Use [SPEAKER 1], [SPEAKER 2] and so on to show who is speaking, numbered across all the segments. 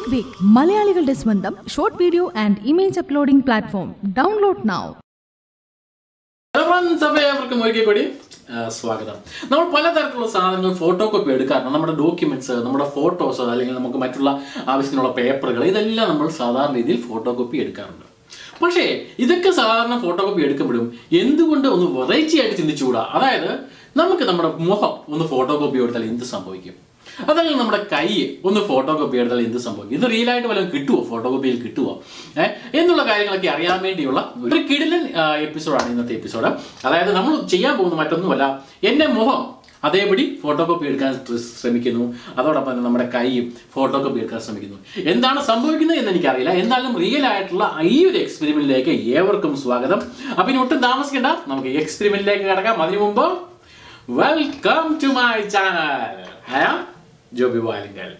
[SPEAKER 1] feedback മലയാളികളുടെ സ്വന്തം short video and image uploading platform download now
[SPEAKER 2] hello friends അപ്പോൾ ഏവർക്കും ഒരിക്കൽ കൂടി ആ, സ്വാഗതം നമ്മൾ പലതരത്തിലുള്ള സാധനങ്ങൾ ഫോട്ടോ കോപ്പി എടുക്കാറുണ്ട് നമ്മുടെ ഡോക്യുമെന്റ്സ് നമ്മുടെ ഫോട്ടോസ് അല്ലെങ്കിൽ നമുക്ക് മറ്റുള്ള ആവശ്യത്തിനുള്ള പേപ്പറുകൾ ഇതെല്ലാം നമ്മൾ സാധാരണ രീതിയിൽ ഫോട്ടോ കോപ്പി എടുക്കാറുണ്ട് പക്ഷേ ഇതൊക്കെ സാധാരണ ഫോട്ടോ കോപ്പി എടുക്കുമ്പോഴും എന്തുകൊണ്ട് ഒന്ന് വെറൈറ്റി ആയിട്ട് ചിന്തിച്ചുകൂടാ അതായത് നമുക്ക് നമ്മുടെ മുഖം ഒന്ന് ഫോട്ടോ കോപ്പി എടുത്താൽ എന്ത് സംഭവിക്കും അതല്ലെങ്കിൽ നമ്മുടെ കൈ ഒന്ന് ഫോട്ടോ കോപ്പി എടുത്താൽ എന്ത് സംഭവിക്കും ഇത് റിയൽ ആയിട്ട് വല്ലതും കിട്ടുമോ ഫോട്ടോ കോപ്പിയിൽ കിട്ടുമോ ഏഹ് എന്നുള്ള കാര്യങ്ങളൊക്കെ അറിയാൻ വേണ്ടിയുള്ള ഒരു കിടിലൻ എപ്പിസോഡാണ് ഇന്നത്തെ എപ്പിസോഡ് അതായത് നമ്മൾ ചെയ്യാൻ പോകുന്ന മറ്റൊന്നുമല്ല എൻ്റെ മുഖം അതേപടി ഫോട്ടോ കോപ്പി എടുക്കാൻ ശ്ര- ശ്രമിക്കുന്നു അതോടൊപ്പം തന്നെ നമ്മുടെ കൈയും ഫോട്ടോ കോപ്പി എടുക്കാൻ ശ്രമിക്കുന്നു എന്താണ് സംഭവിക്കുന്നത് എന്ന് എനിക്കറിയില്ല എന്തായാലും റിയൽ ആയിട്ടുള്ള ഈ ഒരു എക്സ്പെരിമെന്റിലേക്ക് ഏവർക്കും സ്വാഗതം അപ്പം ഇനി ഒട്ടും താമസിക്കേണ്ട നമുക്ക് ഈ എക്സ്പെരിമെന്റിലേക്ക് കിടക്കാം അതിനു മുമ്പ് welcome to my channel I am Jobi Valinkal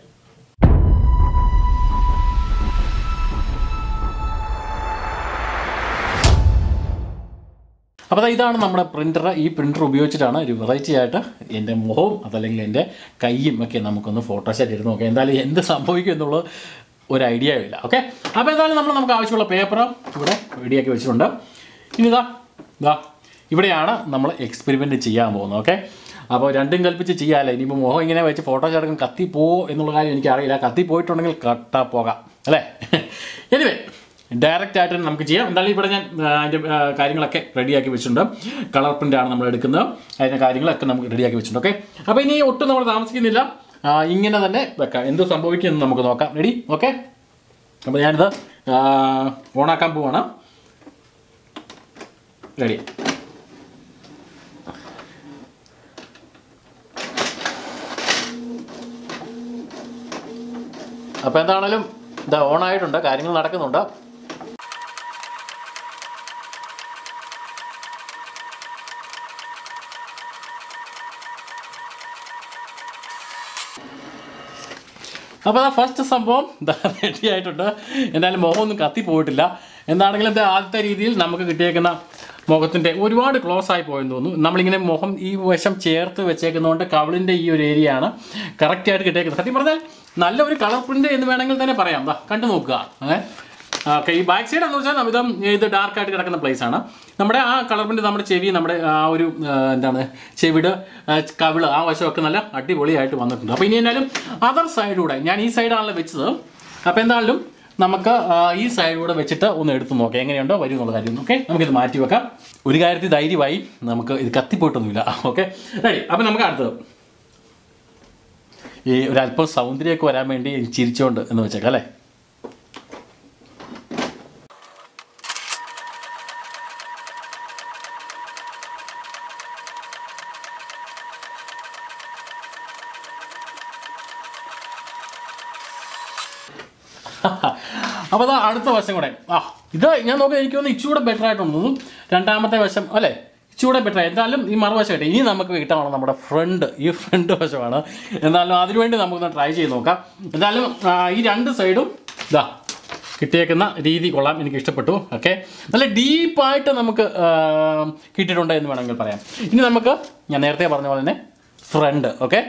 [SPEAKER 2] അപ്പോൾ ദാ ഇതാണ് നമ്മുടെ പ്രിൻ്റർ ഈ പ്രിൻ്റർ ഉപയോഗിച്ചിട്ടാണ് ഒരു വെറൈറ്റി ആയിട്ട് എൻ്റെ മുഖവും അതല്ലെങ്കിൽ എൻ്റെ കൈയും ഒക്കെ നമുക്കൊന്ന് ഫോട്ടോഷാറ്റ് എടുത്ത് നോക്കാം എന്തായാലും എന്ത് സംഭവിക്കും എന്നുള്ളത് ഒരു ഐഡിയ ഇല്ല ഓക്കെ അപ്പോൾ എന്തായാലും നമ്മൾ നമുക്ക് ആവശ്യമുള്ള പേപ്പർ ഇവിടെ റെഡിയാക്കി വെച്ചിട്ടുണ്ട് ഇനി ഇതാ ഇതാ ഇവിടെയാണ് നമ്മൾ എക്സ്പെരിമെൻ്റ് ചെയ്യാൻ പോകുന്നത് ഓക്കെ അപ്പോൾ രണ്ടും കൽപ്പിച്ച് ചെയ്യാമല്ലോ ഇനിയിപ്പോൾ മുഖം ഇങ്ങനെ വെച്ച് ഫോട്ടോസ് എടുക്കും കത്തി പോവോ എന്നുള്ള കാര്യം എനിക്കറിയില്ല കത്തി പോയിട്ടുണ്ടെങ്കിൽ കട്ട പോകാം അല്ലേ എനിവേ ഡയറക്റ്റ് ആയിട്ട് തന്നെ നമുക്ക് ചെയ്യാം എന്തായാലും ഇവിടെ ഞാൻ ആ, അതിൻ്റെ ആ, കാര്യങ്ങളൊക്കെ റെഡിയാക്കി വെച്ചിട്ടുണ്ട് കളർ പ്രിൻ്റ് ആണ് നമ്മൾ എടുക്കുന്നത് അതിൻ്റെ കാര്യങ്ങളൊക്കെ നമുക്ക് റെഡിയാക്കി വെച്ചിട്ടുണ്ട് ഓക്കെ അപ്പോൾ ഇനി ഒട്ടും നമ്മൾ താമസിക്കുന്നില്ല ആ, ഇങ്ങനെ തന്നെ വെക്കാം എന്ത് സംഭവിക്കും എന്ന് നമുക്ക് നോക്കാം റെഡി ഓക്കെ അപ്പോൾ ഞാനിത് ഓണാക്കാൻ പോവാണ് റെഡി അപ്പോൾ എന്താണേലും ഇതാ ഓൺ ആയിട്ടുണ്ട് കാര്യങ്ങൾ നടക്കുന്നുണ്ട് അപ്പോൾ ആ ഫസ്റ്റ് സംഭവം റെഡി ആയിട്ടുണ്ട് എന്തായാലും മുഖമൊന്നും കത്തി പോയിട്ടില്ല എന്താണെങ്കിലും ഇത് ആദ്യത്തെ രീതിയിൽ നമുക്ക് കിട്ടിയേക്കുന്ന മുഖത്തിൻ്റെ ഒരുപാട് ക്ലോസ് ആയി പോയെന്ന് തോന്നുന്നു നമ്മളിങ്ങനെ മുഖം ഈ വശം ചേർത്ത് വെച്ചേക്കുന്നതുകൊണ്ട് കവിളിൻ്റെ ഈ ഒരു ഏരിയ ആണ് കറക്റ്റായിട്ട് കിട്ടിയേക്കുന്നത് സത്യം പറഞ്ഞാൽ നല്ലൊരു കളർ പ്രിൻ്റ് എന്ന് വേണമെങ്കിൽ തന്നെ പറയാം ദാ കണ്ടു നോക്കുക ഏഹ് ഓക്കെ ഈ ബാക്ക് സൈഡ് എന്ന് വെച്ചാൽ ഇത് ഇത് ഡാർക്ക് ആയിട്ട് കിടക്കുന്ന പ്ലേസ് ആണ് നമ്മുടെ ആ കളർ പ്രിന്റ് നമ്മുടെ ചെവി നമ്മുടെ ആ ഒരു ആ, എന്താണ് ചെവിട് ആ, കവിള് ആ വശമൊക്കെ നല്ല അടിപൊളിയായിട്ട് വന്നിട്ടുണ്ട് അപ്പോൾ ഇനി എന്നാലും അതർ സൈഡൂടെ ഞാൻ ഈ സൈഡാണല്ലോ വെച്ചത് അപ്പോൾ എന്തായാലും നമുക്ക് ആ, ഈ സൈഡൂടെ വെച്ചിട്ട് ഒന്ന് എടുത്ത് നോക്കാം എങ്ങനെയുണ്ടോ വരും എന്നുള്ള കാര്യം ഓക്കെ നമുക്കിത് മാറ്റി വെക്കാം ഒരു കാര്യത്തിൽ ധൈര്യമായി നമുക്ക് ഇത് കത്തിപ്പോയിട്ടൊന്നുമില്ല ഓക്കെ റെഡി അപ്പം നമുക്ക് അടുത്തത് ഈ ഒരല്പം സൗന്ദര്യമൊക്കെ വരാൻ വേണ്ടി ചിരിച്ചുകൊണ്ട് എന്ന് വെച്ചേക്കാം അല്ലേ അപ്പോൾ അതാ അടുത്ത വശം കൂടെ ആ ഇത് ഞാൻ നോക്കി എനിക്ക് തോന്നുന്നു ഇച്ചിരൂടെ ബെറ്റർ ആയിട്ടുണ്ട് തോന്നുന്നു രണ്ടാമത്തെ വശം അല്ലേ ഇച്ചിരൂടെ ബെറ്റർ എന്തായാലും ഈ മറുവശം കിട്ടും ഇനി നമുക്ക് കിട്ടാനുള്ള നമ്മുടെ ഫ്രണ്ട് ഈ ഫ്രണ്ട് വശമാണ് എന്നാലും അതിനുവേണ്ടി നമുക്കൊന്ന് ട്രൈ ചെയ്ത് നോക്കാം എന്തായാലും ആ, ഈ രണ്ട് സൈഡും ഇതാ കിട്ടിയേക്കുന്ന രീതി കൊള്ളാം എനിക്ക് ഇഷ്ടപ്പെട്ടു ഓക്കെ നല്ല ഡീപ്പായിട്ട് നമുക്ക് ആ, കിട്ടിയിട്ടുണ്ട് എന്ന് വേണമെങ്കിൽ പറയാം ഇനി നമുക്ക് ഞാൻ നേരത്തെ പറഞ്ഞ പോലെ തന്നെ ഫ്രണ്ട് ഓക്കെ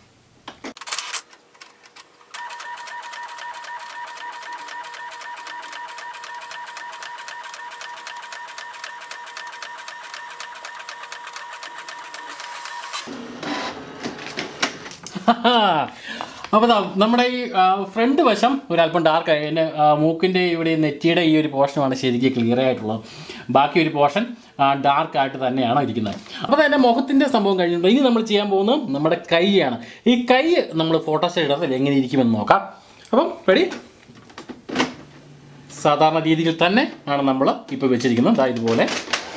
[SPEAKER 2] അപ്പോൾ ദാ നമ്മുടെ ഈ ഫ്രണ്ട് വശം ഒരല്പം ഡാർക്ക് ആയി എൻ്റെ മൂക്കിൻ്റെ ഇവിടെ ഈ നെറ്റിയുടെ ഈ ഒരു പോർഷനാണ് ശരിക്കും ക്ലിയർ ആയിട്ടുള്ളത് ബാക്കി ഒരു പോർഷൻ ഡാർക്ക് ആയിട്ട് തന്നെയാണ് ഇരിക്കുന്നത് അപ്പോൾ എൻ്റെ മുഖത്തിൻ്റെ സംഭവം കഴിഞ്ഞിട്ടുണ്ട് ഇനി നമ്മൾ ചെയ്യാൻ പോകുന്നത് നമ്മുടെ കൈയാണ് ഈ കൈ നമ്മൾ ഫോട്ടോസ് ഇടത്തിൽ എങ്ങനെ ഇരിക്കുമെന്ന് നോക്കാം അപ്പം റെഡി സാധാരണ രീതിയിൽ തന്നെ ആണ് നമ്മൾ ഇപ്പോൾ വെച്ചിരിക്കുന്നത് ദാ ഇതുപോലെ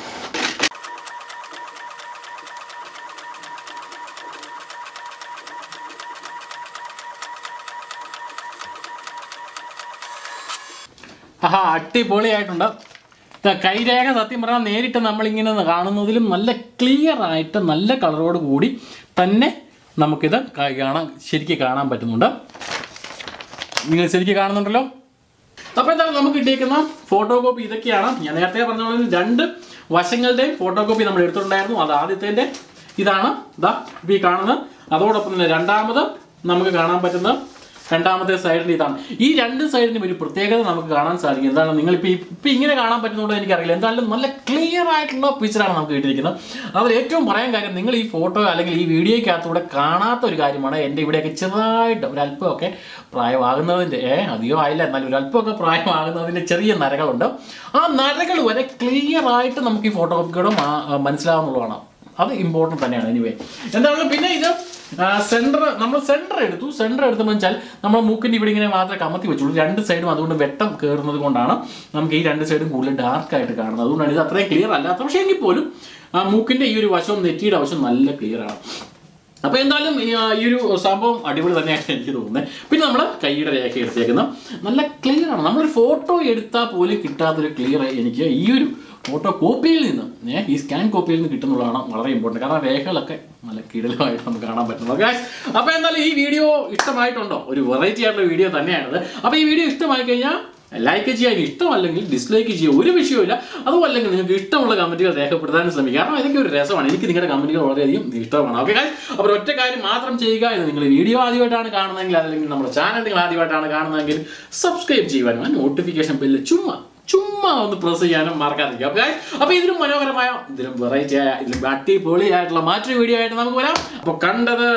[SPEAKER 2] ആഹാ അടിപൊളിയായിട്ടുണ്ട് ദാ കൈരേഖ സത്യം പറഞ്ഞാൽ നേരിട്ട് നമ്മളിങ്ങനെ കാണുന്നതിലും നല്ല ക്ലിയർ ആയിട്ട് നല്ല കളറോട് കൂടി തന്നെ നമുക്കിത് ക- കാണാൻ ശരിക്കും കാണാൻ പറ്റുന്നുണ്ട് നിങ്ങൾ ശരിക്കും കാണുന്നുണ്ടല്ലോ അപ്പോൾ എന്തായാലും നമുക്ക് കിട്ടിയേക്കുന്ന ഫോട്ടോ കോപ്പി ഇതൊക്കെയാണ് ഞാൻ നേരത്തെ പറഞ്ഞ പോലെ രണ്ട് വശങ്ങളുടെയും ഫോട്ടോ കോപ്പി നമ്മൾ എടുത്തിട്ടുണ്ടായിരുന്നു അത് ആദ്യത്തെ ഇതാണ് ഇതാ ഇപ്പോൾ ഈ കാണുന്നത് അതോടൊപ്പം തന്നെ രണ്ടാമത് നമുക്ക് കാണാൻ പറ്റുന്ന രണ്ടാമത്തെ സൈഡിൽ ഇതാണ് ഈ രണ്ട് സൈഡിനും ഒരു പ്രത്യേകത നമുക്ക് കാണാൻ സാധിക്കും എന്താണ് നിങ്ങൾ ഇപ്പോൾ ഇപ്പം ഇങ്ങനെ കാണാൻ പറ്റുന്നുണ്ടോ എനിക്കറിയില്ല എന്തായാലും നല്ല ക്ലിയർ ആയിട്ടുള്ള പിക്ചറാണ് നമുക്ക് കിട്ടിയിരിക്കുന്നത് അതിൽ ഏറ്റവും പറയാൻ കാര്യം നിങ്ങൾ ഈ ഫോട്ടോ അല്ലെങ്കിൽ ഈ വീഡിയോയ്ക്കകത്തൂടെ കാണാത്ത ഒരു കാര്യമാണ് എൻ്റെ ഇവിടെയൊക്കെ ചെറുതായിട്ട് ഒരു അല്പമൊക്കെ പ്രായമാകുന്നതിൻ്റെ ഏ അധികം ആയില്ല എന്നാലും ഒരു അല്പമൊക്കെ പ്രായമാകുന്നതിൻ്റെ ചെറിയ നരകളുണ്ട് ആ നരകൾ വരെ ക്ലിയർ ആയിട്ട് നമുക്ക് ഈ ഫോട്ടോഗ്രാഫിലൂടെ മനസ്സിലാവുന്നുള്ളതാണ് അത് ഇമ്പോർട്ടൻ്റ് തന്നെയാണ് എനിവേ എന്താണെങ്കിലും പിന്നെ ഇത് സെൻറ്റർ നമ്മൾ സെൻറ്റർ എടുത്തു സെൻറ്റർ എടുത്തെന്ന് വെച്ചാൽ നമ്മൾ മൂക്കിൻ്റെ ഇവിടെ ഇങ്ങനെ മാത്രമേ കമത്തി വെച്ചുള്ളൂ രണ്ട് സൈഡും അതുകൊണ്ട് വെട്ടം കയറുന്നത് കൊണ്ടാണ് നമുക്ക് ഈ രണ്ട് സൈഡും കൂടുതൽ ഡാർക്ക് ആയിട്ട് കാണുന്നത് അതുകൊണ്ടാണ് ഇത് അത്രയും ക്ലിയർ അല്ലാത്ത പക്ഷേ എങ്കിൽ പോലും ആ മൂക്കിൻ്റെ ഈ ഒരു വശവും നെറ്റിയുടെ വശവും നല്ല ക്ലിയർ ആണ് അപ്പോൾ എന്തായാലും ഈ ആ, ഈ ഒരു സംഭവം അടിപൊളി തന്നെയായിട്ട് എനിക്ക് തോന്നുന്നത് പിന്നെ നമ്മൾ കൈയുടെ രേഖ എടുത്തേക്കുന്ന നല്ല ക്ലിയർ ആണ് നമ്മളൊരു ഫോട്ടോ എടുത്താൽ പോലും കിട്ടാത്തൊരു ക്ലിയർ എനിക്ക് ഈ ഒരു ഫോട്ടോ കോപ്പിയിൽ നിന്ന് ഏ, ഈ സ്കാൻ കോപ്പിയിൽ നിന്ന് കിട്ടുന്നതാണ് വളരെ ഇമ്പോർട്ടൻറ്റ് കാരണം രേഖകളൊക്കെ നല്ല കിടലമായിട്ട് നമുക്ക് കാണാൻ പറ്റുന്നത് ഗായ്സ് അപ്പോൾ എന്തായാലും ഈ വീഡിയോ ഇഷ്ടമായിട്ടുണ്ടോ ഒരു വെറൈറ്റി ആയിട്ടുള്ള വീഡിയോ തന്നെയാണിത് അപ്പോൾ ഈ വീഡിയോ ഇഷ്ടമായി കഴിഞ്ഞാൽ ലൈക്ക് ചെയ്യാൻ ഇഷ്ടമല്ലെങ്കിൽ ഡിസ്ലൈക്ക് ചെയ്യുക ഒരു വിഷയമില്ല അതുമല്ലെങ്കിൽ നിങ്ങൾക്ക് ഇഷ്ടമുള്ള കമന്റുകൾ രേഖപ്പെടുത്താൻ ശ്രമിക്കുക കാരണം ഇതൊക്കെ ഒരു രസമാണ് എനിക്ക് നിങ്ങളുടെ കമന്റുകൾ വളരെയധികം ഇഷ്ടമാണ് ഓക്കെ അപ്പോൾ ഒറ്റ കാര്യം മാത്രം ചെയ്യുക ഇത് നിങ്ങൾ വീഡിയോ ആദ്യമായിട്ടാണ് കാണുന്നതെങ്കിൽ അല്ലെങ്കിൽ നമ്മുടെ ചാനൽ നിങ്ങൾ ആദ്യമായിട്ടാണ് കാണുന്നതെങ്കിൽ സബ്സ്ക്രൈബ് ചെയ്യുവാനും ആ നോട്ടിഫിക്കേഷൻ ബില്ല് ചുമ്മാ ചുമ്മാ ഒന്ന് പ്രസ് ചെയ്യാനും മറക്കാതിരിക്കുക ഓക്കെ അപ്പോൾ ഇതിലും മനോഹരമായ ഇതിലും വെറൈറ്റി ആയ ഇതിലും അടിപൊളിയായിട്ടുള്ള മറ്റൊരു വീഡിയോ ആയിട്ട് നമുക്ക് വരാം അപ്പോൾ കണ്ടത്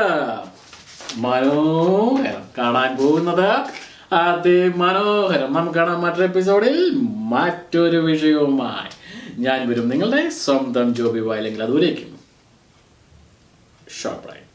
[SPEAKER 2] മനോഹരം കാണാൻ പോകുന്നത് അതിമനോഹരം നമുക്ക് കാണാം മറ്റൊരു എപ്പിസോഡിൽ മറ്റൊരു വിഷയവുമായി ഞാൻ വരും നിങ്ങളുടെ സ്വന്തം ജോബി വായില്ലെങ്കിൽ അതുവരേക്കും ഷോർട്ട് റൈറ്റ്